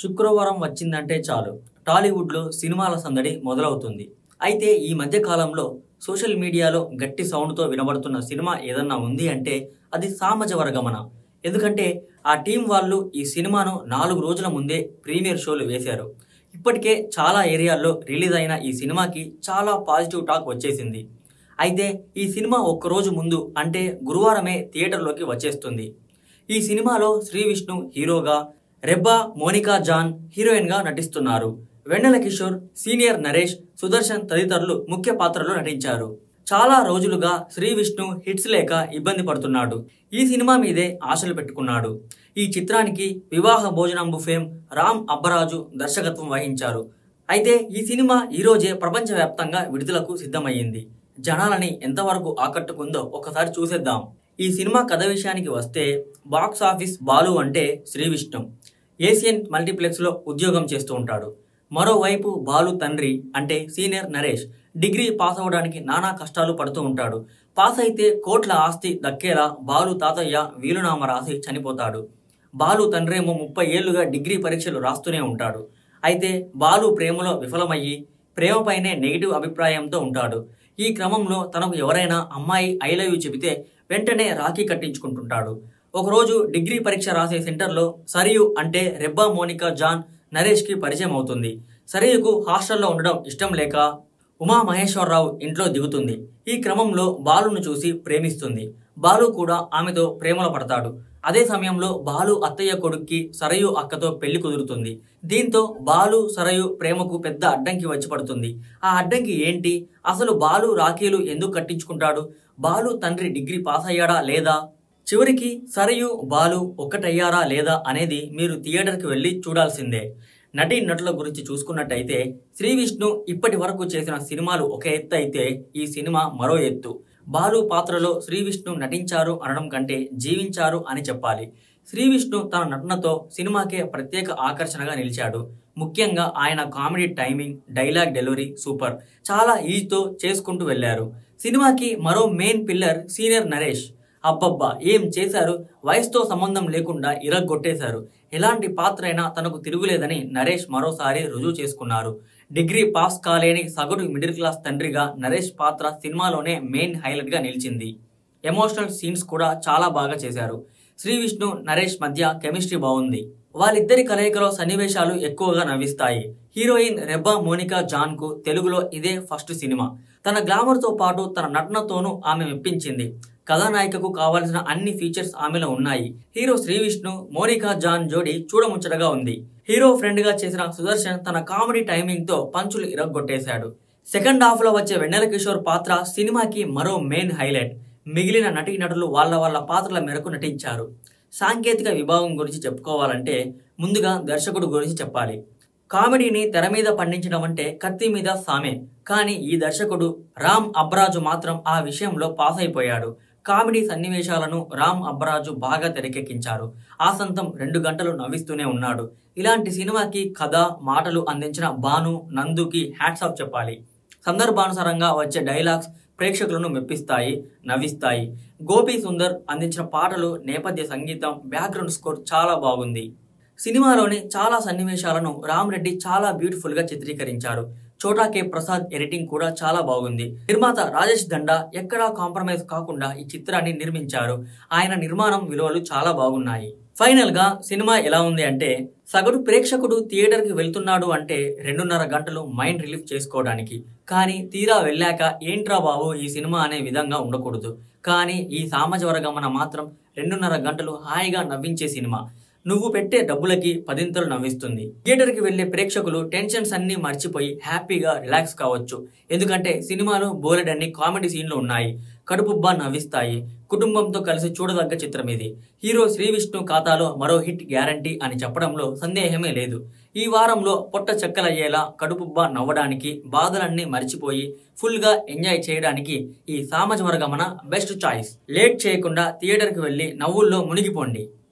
శుక్రవారం వచ్చిందంటే చాలు టాలీవుడ్లో సినిమాల సందడి మొదలవుతుంది అయితే ఈ మధ్య కాలంలో సోషల్ మీడియాలో గట్టి సౌండ్తో వినబడుతున్న సినిమా ఏదన్నా ఉంది అంటే అది సామజ వర్గమన ఎందుకంటే ఆ టీం వాళ్ళు ఈ సినిమాను నాలుగు రోజుల ముందే ప్రీమియర్ షోలు వేశారు ఇప్పటికే చాలా ఏరియాల్లో రిలీజ్ అయిన ఈ సినిమాకి చాలా పాజిటివ్ టాక్ వచ్చేసింది అయితే ఈ సినిమా ఒక్కరోజు ముందు అంటే గురువారమే థియేటర్లోకి వచ్చేస్తుంది ఈ సినిమాలో శ్రీ విష్ణు హీరోగా రెబ్బా మోనికా జాన్ హీరోయిన్గా నటిస్తున్నారు వెన్నెల కిషోర్ సీనియర్ నరేష్ సుదర్శన్ తదితరులు ముఖ్య పాత్రలో నటించారు చాలా రోజులుగా శ్రీ విష్ణు హిట్స్ లేక ఇబ్బంది పడుతున్నాడు ఈ సినిమా మీదే ఆశలు పెట్టుకున్నాడు ఈ చిత్రానికి వివాహ భోజనంబు ఫేమ్ రామ్ అబ్బరాజు దర్శకత్వం వహించారు అయితే ఈ సినిమా ఈరోజే ప్రపంచవ్యాప్తంగా విడుదలకు సిద్ధమయ్యింది జనాలని ఎంతవరకు ఆకట్టుకుందో ఒకసారి చూసేద్దాం ఈ సినిమా కథ విషయానికి వస్తే బాక్స్ ఆఫీస్ బాలు అంటే శ్రీ విష్ణు ఏసియన్ మల్టీప్లెక్స్లో ఉద్యోగం చేస్తూ ఉంటాడు మరోవైపు బాలు తండ్రి అంటే సీనియర్ నరేష్ డిగ్రీ పాస్ అవ్వడానికి నానా కష్టాలు పడుతూ ఉంటాడు పాస్ అయితే కోట్ల ఆస్తి దక్కేలా బాలు తాతయ్య వీలునామా రాసి చనిపోతాడు బాలు తండ్రేమో ముప్పై ఏళ్లుగా డిగ్రీ పరీక్షలు రాస్తూనే ఉంటాడు అయితే బాలు ప్రేమలో విఫలమయ్యి ప్రేమపైనే నెగిటివ్ అభిప్రాయంతో ఉంటాడు ఈ క్రమంలో తనకు ఎవరైనా అమ్మాయి ఐ లవ్ యూ చెబితే వెంటనే రాఖీ కట్టించుకుంటుంటాడు ఒకరోజు డిగ్రీ పరీక్ష రాసే సెంటర్లో సరియు అంటే రెబ్బా మోనికా జాన్ నరేష్కి పరిచయం అవుతుంది సరియుకు హాస్టల్లో ఉండడం ఇష్టం లేక ఉమా మహేశ్వరరావు ఇంట్లో దిగుతుంది ఈ క్రమంలో బాలును చూసి ప్రేమిస్తుంది బాలు కూడా ఆమెతో ప్రేమలో పడతాడు అదే సమయంలో బాలు అత్తయ్య కొడుక్కి సరయు అక్కతో పెళ్లి కుదురుతుంది దీంతో బాలు సరయు ప్రేమకు పెద్ద అడ్డంకి వచ్చి పడుతుంది ఆ అడ్డంకి ఏంటి అసలు బాలు రాఖీలు ఎందుకు కట్టించుకుంటాడు బాలు తండ్రి డిగ్రీ పాస్ అయ్యాడా లేదా చివరికి సరయు బాలు ఒక్కటయ్యారా లేదా అనేది మీరు థియేటర్కి వెళ్ళి చూడాల్సిందే నటీ నటుల గురించి చూసుకున్నట్టయితే శ్రీ విష్ణు ఇప్పటి వరకు చేసిన సినిమాలు ఒక ఎత్తు అయితే ఈ సినిమా మరో ఎత్తు బాలు పాత్రలో శ్రీ విష్ణు నటించారు అనడం కంటే జీవించారు అని చెప్పాలి శ్రీ విష్ణు తన నటనతో సినిమాకే ప్రత్యేక ఆకర్షణగా నిలిచాడు ముఖ్యంగా ఆయన comedy timing dialogue delivery super చాలా ఈజీతో చేసుకుంటూ వెళ్లారు సినిమాకి మరో మెయిన్ పిల్లర్ సీనియర్ నరేష్ అబ్బబ్బా ఏం చేశారు వయసుతో సంబంధం లేకుండా ఇరగ్గొట్టేశారు ఎలాంటి పాత్ర అయినా తనకు తిరుగులేదని నరేష్ మరోసారి రుజువు చేసుకున్నారు డిగ్రీ పాస్ కాలేని సగటు మిడిల్ క్లాస్ తండ్రిగా నరేష్ పాత్ర సినిమాలోనే మెయిన్ హైలైట్ గా నిలిచింది ఎమోషనల్ సీన్స్ కూడా చాలా బాగా చేశారు శ్రీ విష్ణు నరేష్ మధ్య కెమిస్ట్రీ బాగుంది వాళ్ళిద్దరి కలయికలో సన్నివేశాలు ఎక్కువగా నవ్విస్తాయి హీరోయిన్ రెబ్బా మోనికా జాన్ కు తెలుగులో ఇదే ఫస్ట్ సినిమా తన గ్లామర్ తో పాటు తన నటనతోనూ ఆమె మెప్పించింది కథానాయికకు కావాల్సిన అన్ని ఫీచర్స్ ఆమెలో ఉన్నాయి హీరో శ్రీ విష్ణు మోనికా జాన్ జోడీ చూడముచ్చటగా ఉంది హీరో ఫ్రెండ్ గా చేసిన సుదర్శన్ తన కామెడీ టైమింగ్ తో పంచులు ఇరగ్గొట్టేశాడు సెకండ్ హాఫ్ లో వచ్చే వెన్నెల కిషోర్ పాత్ర సినిమాకి మరో మెయిన్ హైలైట్ మిగిలిన నటీనటులు వాళ్ళ వాళ్ళ పాత్రల మేరకు నటించారు సాంకేతిక విభాగం గురించి చెప్పుకోవాలంటే ముందుగా దర్శకుడు గురించి చెప్పాలి కామెడీని తెర మీద పండించడం అంటే కత్తి మీద సామే కానీ ఈ దర్శకుడు రామ్ అబ్రాజు మాత్రం ఆ విషయంలో పాస్ అయిపోయాడు కామెడీ సన్నివేశాలను రామ్ అబ్బరాజు బాగా తెరకెక్కించారు ఆసంతం రెండు గంటలు నవ్విస్తూనే ఉన్నాడు ఇలాంటి సినిమాకి కథ మాటలు అందించిన బాను నందుకి హ్యాట్స్ ఆఫ్ చెప్పాలి సందర్భానుసారంగా వచ్చే డైలాగ్స్ ప్రేక్షకులను మెప్పిస్తాయి నవ్విస్తాయి గోపి సుందర్ అందించిన పాటలు నేపథ్య సంగీతం బ్యాక్గ్రౌండ్ స్కోర్ చాలా బాగుంది సినిమాలోని చాలా సన్నివేశాలను రామ్ రెడ్డి చాలా బ్యూటిఫుల్ గా చిత్రీకరించారు చోటా కే ప్రసాద్ ఎడిటింగ్ కూడా చాలా బాగుంది నిర్మాత రాజేష్ దండా ఎక్కడా కాంప్రమైజ్ కాకుండా ఈ చిత్రాన్ని నిర్మించారు ఆయన నిర్మాణం విలువలు చాలా బాగున్నాయి ఫైనల్ గా సినిమా ఎలా ఉంది అంటే సగటు ప్రేక్షకుడు థియేటర్ కి వెళ్తున్నాడు అంటే రెండున్నర గంటలు మైండ్ రిలీఫ్ చేసుకోవడానికి కానీ తీరా వెళ్ళాక ఏంట్రా బాబు ఈ సినిమా అనే విధంగా ఉండకూడదు కానీ ఈ సామాజ వర్గమన మాత్రం రెండున్నర గంటలు హాయిగా నవ్వించే సినిమా నువ్వు పెట్టే డబ్బులకి పదింతలు నవ్విస్తుంది థియేటర్కి వెళ్లే ప్రేక్షకులు టెన్షన్స్ అన్ని మర్చిపోయి హ్యాపీగా రిలాక్స్ కావచ్చు ఎందుకంటే సినిమాలో బోలెడన్ని కామెడీ సీన్లు ఉన్నాయి కడుపుబ్బా నవ్విస్తాయి కుటుంబంతో కలిసి చూడదగ్గ చిత్రం ఇది హీరో శ్రీ విష్ణు ఖాతాలో మరో హిట్ గ్యారంటీ అని చెప్పడంలో సందేహమే లేదు ఈ వారంలో పొట్ట చెక్కలయ్యేలా కడుపుబ్బా నవ్వడానికి బాధలన్నీ మర్చిపోయి ఫుల్ గా ఎంజాయ్ చేయడానికి ఈ సామాజ వర్గమన బెస్ట్ చాయిస్ లేట్ చేయకుండా థియేటర్కి వెళ్లి నవ్వుల్లో మునిగిపోండి